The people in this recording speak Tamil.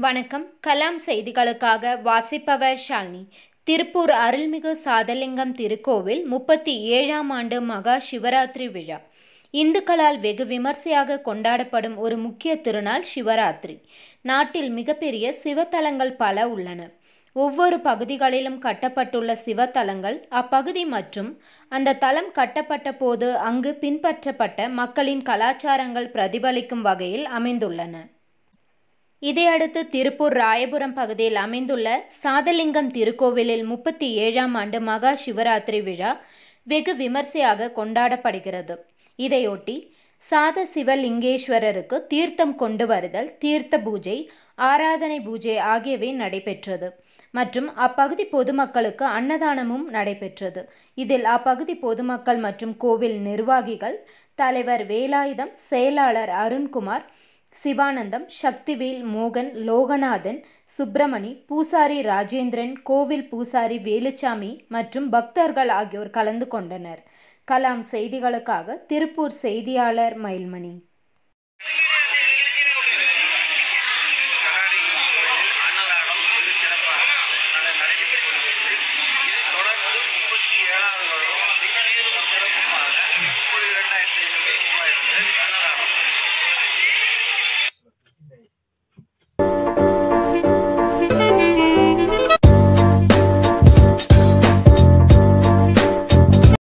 வணக்கம் கலாம் செய்திகளுக்காக வாசிப்பவர் ஷாலினி திருப்பூர் அருள்மிகு சாதலிங்கம் திருக்கோவில் முப்பத்தி ஏழாம் ஆண்டு மகா சிவராத்திரி விழா இந்துக்களால் வெகு விமர்சையாக கொண்டாடப்படும் ஒரு முக்கிய திருநாள் சிவராத்திரி நாட்டில் மிகப்பெரிய சிவத்தலங்கள் பல உள்ளன ஒவ்வொரு பகுதிகளிலும் கட்டப்பட்டுள்ள சிவத்தலங்கள் அப்பகுதி மற்றும் அந்த தலம் கட்டப்பட்ட போது அங்கு பின்பற்றப்பட்ட மக்களின் கலாச்சாரங்கள் பிரதிபலிக்கும் வகையில் அமைந்துள்ளன இதையடுத்து திருப்பூர் ராயபுரம் பகுதியில் அமைந்துள்ள சாதலிங்கம் திருக்கோவிலில் முப்பத்தி ஏழாம் ஆண்டு மகா சிவராத்திரி விழா வெகு விமர்சையாக கொண்டாடப்படுகிறது இதையொட்டி சாத சிவலிங்கேஸ்வரருக்கு தீர்த்தம் கொண்டு வருதல் தீர்த்த பூஜை ஆராதனை பூஜை ஆகியவை நடைபெற்றது மற்றும் அப்பகுதி பொதுமக்களுக்கு அன்னதானமும் நடைபெற்றது இதில் அப்பகுதி பொதுமக்கள் மற்றும் கோவில் நிர்வாகிகள் தலைவர் வேலாயுதம் செயலாளர் அருண்குமார் சிவானந்தம் சக்திவேல் மோகன் லோகநாதன் சுப்பிரமணி பூசாரி ராஜேந்திரன் கோவில் பூசாரி வேலுச்சாமி மற்றும் பக்தர்கள் ஆகியோர் கலந்து கொண்டனர் கலாம் செய்திகளுக்காக திருப்பூர் செய்தியாளர் மயில்மணி